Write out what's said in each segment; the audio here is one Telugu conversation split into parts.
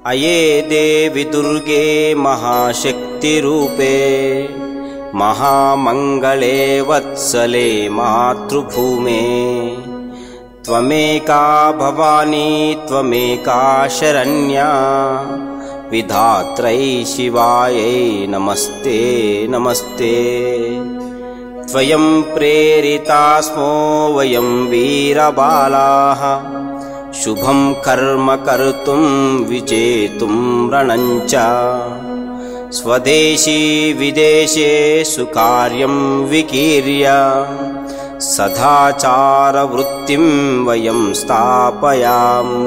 अये देवि दुर्गे महाशक्तिरूपे महामङ्गले वत्सले मातृभूमे त्वमेका भवानी त्वमेका शरण्या विधात्रै शिवायै नमस्ते नमस्ते त्वयं प्रेरिता स्मो वयं वीरबालाः शुभं कर्म कर्तुं विजेतुं रणञ्च स्वदेशी विदेशे सुकार्यं विकीर्य सदाचारवृत्तिं वयं स्थापयाम्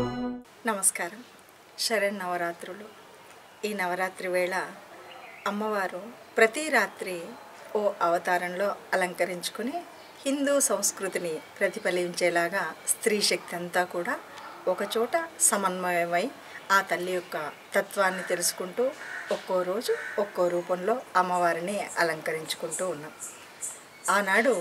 నమస్కారం శరణ్ నవరాత్రులు ఈ నవరాత్రి వేళ అమ్మవారు ప్రతి రాత్రి ఓ అవతారంలో అలంకరించుకుని హిందూ సంస్కృతిని ప్రతిఫలించేలాగా స్త్రీ శక్తి అంతా కూడా ఒకచోట సమన్వయమై ఆ తల్లి యొక్క తత్వాన్ని తెలుసుకుంటూ ఒక్కో రోజు ఒక్కో రూపంలో అమ్మవారిని అలంకరించుకుంటూ ఉన్నాం ఆనాడు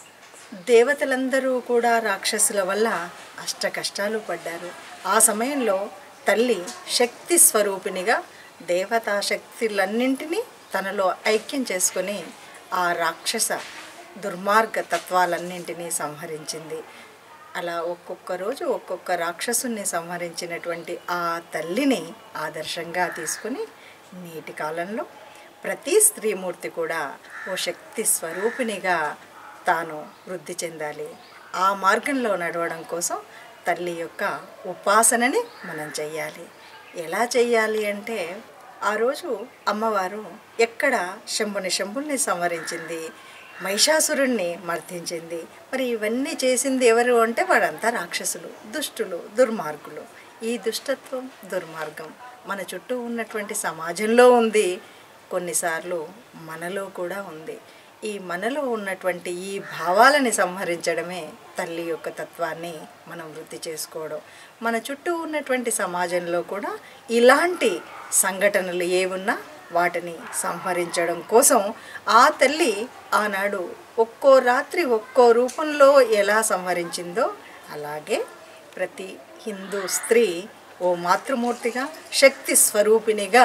దేవతలందరూ కూడా రాక్షసుల వల్ల అష్ట కష్టాలు పడ్డారు ఆ సమయంలో తల్లి శక్తి స్వరూపిణిగా దేవతా శక్తులన్నింటినీ తనలో ఐక్యం చేసుకొని ఆ రాక్షస దుర్మార్గ తత్వాలన్నింటినీ సంహరించింది అలా ఒక్కొక్క రోజు ఒక్కొక్క రాక్షసుని సంహరించినటువంటి ఆ తల్లిని ఆదర్శంగా తీసుకుని నేటి కాలంలో ప్రతి స్త్రీమూర్తి కూడా ఓ శక్తి స్వరూపిణిగా తాను వృద్ధి చెందాలి ఆ మార్గంలో నడవడం కోసం తల్లి యొక్క ఉపాసనని మనం చెయ్యాలి ఎలా చెయ్యాలి అంటే ఆ రోజు అమ్మవారు ఎక్కడ శంభుని శంభుల్ని సంవరించింది మహిషాసురుణ్ణి మర్దించింది మరి ఇవన్నీ చేసింది ఎవరు అంటే వాడంతా రాక్షసులు దుష్టులు దుర్మార్గులు ఈ దుష్టత్వం దుర్మార్గం మన చుట్టూ ఉన్నటువంటి సమాజంలో ఉంది కొన్నిసార్లు మనలో కూడా ఉంది ఈ మనలో ఉన్నటువంటి ఈ భావాలని సంహరించడమే తల్లి యొక్క తత్వాన్ని మనం వృద్ధి చేసుకోవడం మన చుట్టూ ఉన్నటువంటి సమాజంలో కూడా ఇలాంటి సంఘటనలు ఏమున్నా వాటిని సంహరించడం కోసం ఆ తల్లి ఆనాడు ఒక్కో రాత్రి ఒక్కో రూపంలో ఎలా సంహరించిందో అలాగే ప్రతి హిందూ స్త్రీ ఓ మాతృమూర్తిగా శక్తి స్వరూపిణిగా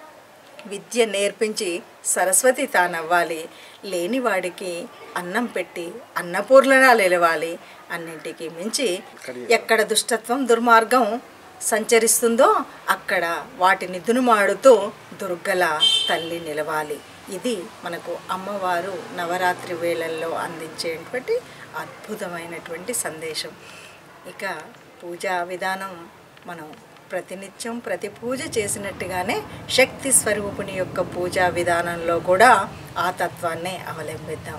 విద్య నేర్పించి సరస్వతి తానవ్వాలి లేనివాడికి అన్నం పెట్టి అన్నపూర్ణగా నిలవాలి అన్నింటికి మించి ఎక్కడ దుష్టత్వం దుర్మార్గం సంచరిస్తుందో అక్కడ వాటిని దునుమాడుతూ దుర్గల తల్లి నిలవాలి ఇది మనకు అమ్మవారు నవరాత్రి వేళల్లో అందించేటువంటి అద్భుతమైనటువంటి సందేశం ఇక పూజా విధానం మనం ప్రతినిత్యం ప్రతి పూజ చేసినట్టుగానే శక్తి స్వరూపుని యొక్క పూజా విధానంలో కూడా ఆ తత్వాన్నే అవలంబిద్దాం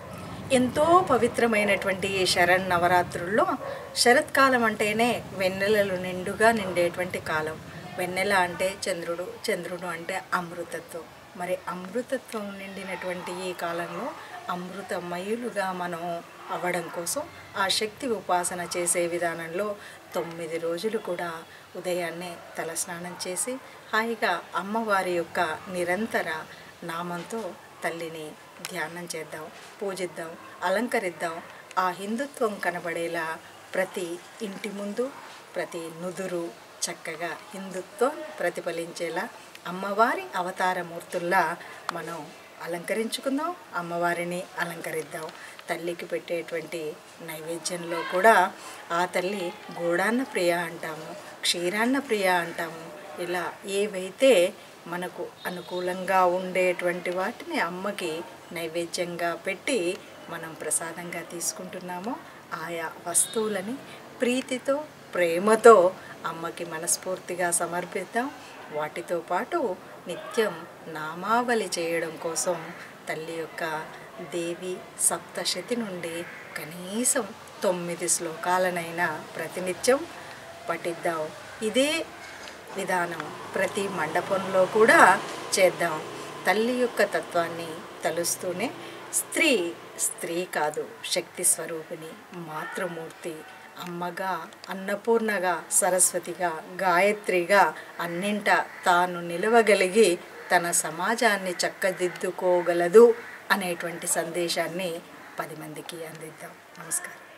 ఎంతో పవిత్రమైనటువంటి ఈ శరణ్ నవరాత్రుల్లో శరత్కాలం అంటేనే వెన్నెలలు నిండుగా నిండేటువంటి కాలం వెన్నెల అంటే చంద్రుడు చంద్రుడు అంటే అమృతత్వం మరి అమృతత్వం నిండినటువంటి ఈ కాలంలో అమృతమయులుగా మనం అవ్వడం కోసం ఆ శక్తి ఉపాసన చేసే విధానంలో తొమ్మిది రోజులు కూడా ఉదయాన్నే తలస్నానం చేసి హాయిగా అమ్మవారి యొక్క నిరంతర నామంతో తల్లిని ధ్యానం చేద్దాం పూజిద్దాం అలంకరిద్దాం ఆ హిందుత్వం కనబడేలా ప్రతి ఇంటి ముందు ప్రతి నుదురు చక్కగా హిందుత్వం ప్రతిఫలించేలా అమ్మవారి అవతారమూర్తుల్లా మనం అలంకరించుకుందాం అమ్మవారిని అలంకరిద్దాం తల్లికి పెట్టేటువంటి నైవేద్యంలో కూడా ఆ తల్లి గూడాన్న ప్రియ అంటాము క్షీరాన్న ప్రియ అంటాము ఇలా ఏవైతే మనకు అనుకూలంగా ఉండేటువంటి వాటిని అమ్మకి నైవేద్యంగా పెట్టి మనం ప్రసాదంగా తీసుకుంటున్నామో ఆయా వస్తువులని ప్రీతితో ప్రేమతో అమ్మకి మనస్ఫూర్తిగా సమర్పిద్దాం వాటితో పాటు నిత్యం నామావళి చేయడం కోసం తల్లి యొక్క దేవి సప్తశతి నుండి కనీసం తొమ్మిది శ్లోకాలనైనా ప్రతినిత్యం పఠిద్దాం ఇదే విధానం ప్రతి మండపంలో కూడా చేద్దాం తల్లి యొక్క తత్వాన్ని తలుస్తూనే స్త్రీ స్త్రీ కాదు శక్తి స్వరూపిణి మాతృమూర్తి అమ్మగా అన్నపూర్ణగా సరస్వతిగా గాయత్రిగా అన్నింట తాను నిలవగలిగి తన సమాజాన్ని చక్కదిద్దుకోగలదు అనేటువంటి సందేశాన్ని పది మందికి అందిద్దాం నమస్కారం